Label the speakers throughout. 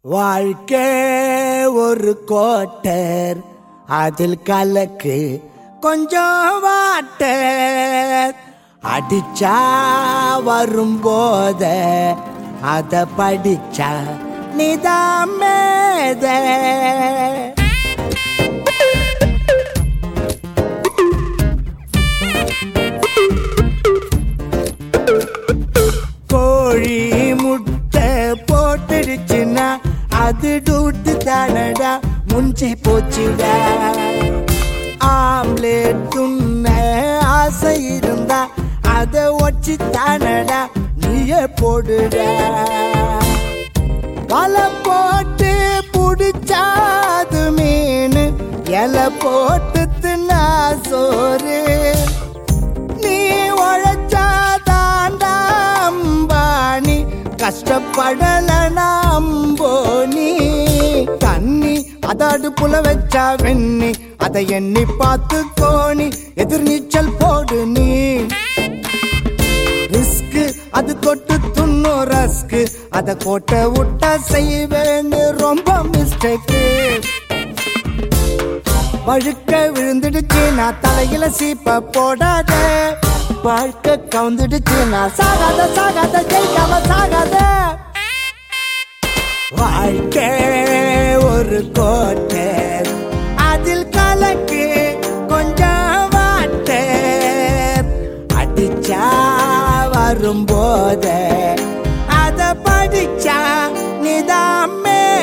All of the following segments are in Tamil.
Speaker 1: வாழ்க்கை ஒரு கோட்டர் அதில் கலக்கு கொஞ்சம் வாட்டர் அடிச்சா வரும்போத அத படிச்சா நிதாமேத கோழி முட்டை போட்டுடுச்சுன்னா அது டூட்டு தானடா முஞ்சி போச்சுடா ஆம்லேட் துண்ண ஆசை இருந்தா அதை ஒச்சி தானடா நீயே போடுடா வலை போட்டு புடிச்சாது மீன் இலை போட்டு தின்னா சோறு நீ உழைச்சாதாண்டா அம்பானி கஷ்டப்படல நம்போனி தண்ணி அத அடுப்புல வச்சா வெண்ணி அதை எண்ணி பார்த்து கோணி எதிர் நீச்சல் போடு நீ ரிஸ்க் அது தொட்டு துண்ணும் ரஸ்க் அத கோட்டை விட்டா செய்வேன்னு ரொம்ப மிஸ்டேக்கு வழுக்க விழுந்துடுச்சு நான் தலையில சீப்ப போடாத வாழ்க்கை கவுந்துடுச்சு நான் சாகாத சாகாத ஜெயிக்காம சாகாத வாழ்க்கை ஒரு கோட்டை அதில் கலக்கு கொஞ்சம் வாட்டை அடிச்சா வரும்போத அத படிச்சா நிதாமேத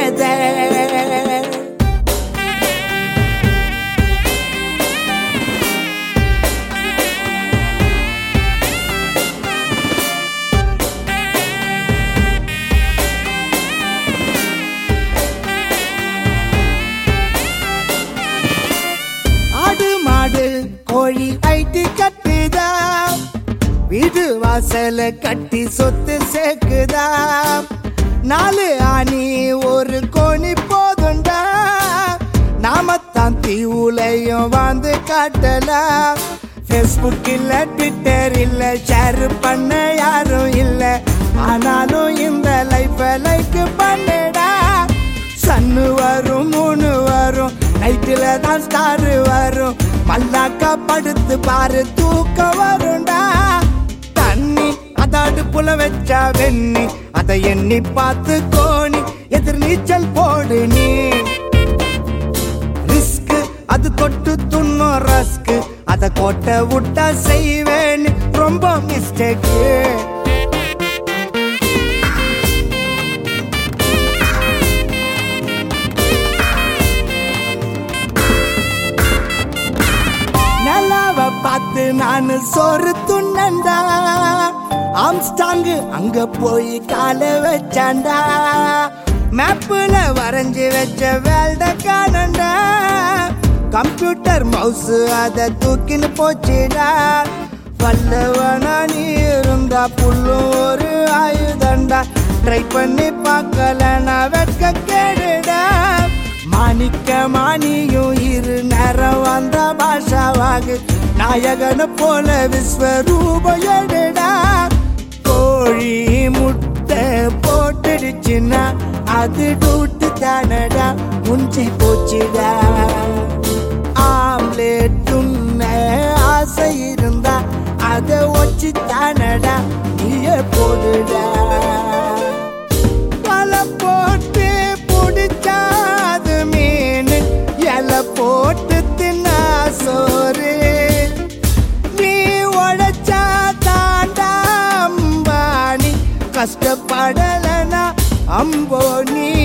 Speaker 1: ஆடு மாடு கோழி ஐட்டி கட்டுதா வீடு வாசல கட்டி சொத்து சேர்க்குதா நாலு ஆணி ஒரு கோணி போதுண்டா நாமத்தான் தீவுலையும் வாழ்ந்து காட்டலாம் ஃபேஸ்புக் இல்ல ட்விட்டர் இல்ல ஷேர் பண்ண யாரும் இல்ல ஆனாலும் இந்த லைஃப லைக் பண்ணடா சன்னு வரும் மூணு வரும் நைட்டுல தான் ஸ்டார் வரும் மல்லாக்கா படுத்து பாரு தூக்கம் வரும்டா தண்ணி அத அடுப்புல வச்சா வெண்ணி அதை எண்ணி பார்த்து கோணி எதிர் நீச்சல் போடு நீ ரிஸ்க் அது தொட்டு துண்ணும் ரஸ்க் அத கோட்டை விட்டா செய்வேன்னு ரொம்ப மிஸ்டேக்கு நிலாவ பார்த்து நான் சோறு துண்ணண்டா ஆம்ஸ்டாங்கு அங்க போய் கால வச்சாண்டா மேப்புல வரைஞ்சு வச்ச வேல்ட காணண்டா கம்ப்யூட்டர் மவுஸ் அத தூக்கின்னு போச்சுடா பல்லவனா நீ இருந்தா புல்லும் ஒரு ஆயுதண்டா ட்ரை பண்ணி பார்க்கலனா வெட்க கேடுடா மாணிக்க மானியும் இரு நேரம் வந்த பாஷாவாகு நாயகன போல விஸ்வரூப எடுடா கோழி முட்டை போட்டுடுச்சுன்னா அது டூட்டு தானடா முஞ்சி போச்சுடா ஆம்லேட் துண்ண ஆசை இருந்தா அதை ஒச்சி தானடா நீயே போடுடா வலை போட்டு புடிச்சாது மீன் இலை போட்டு தின்னா சோறு நீ உழைச்சா தாண்டா அம்பானி கஷ்டப்படலனா அம்போ நீ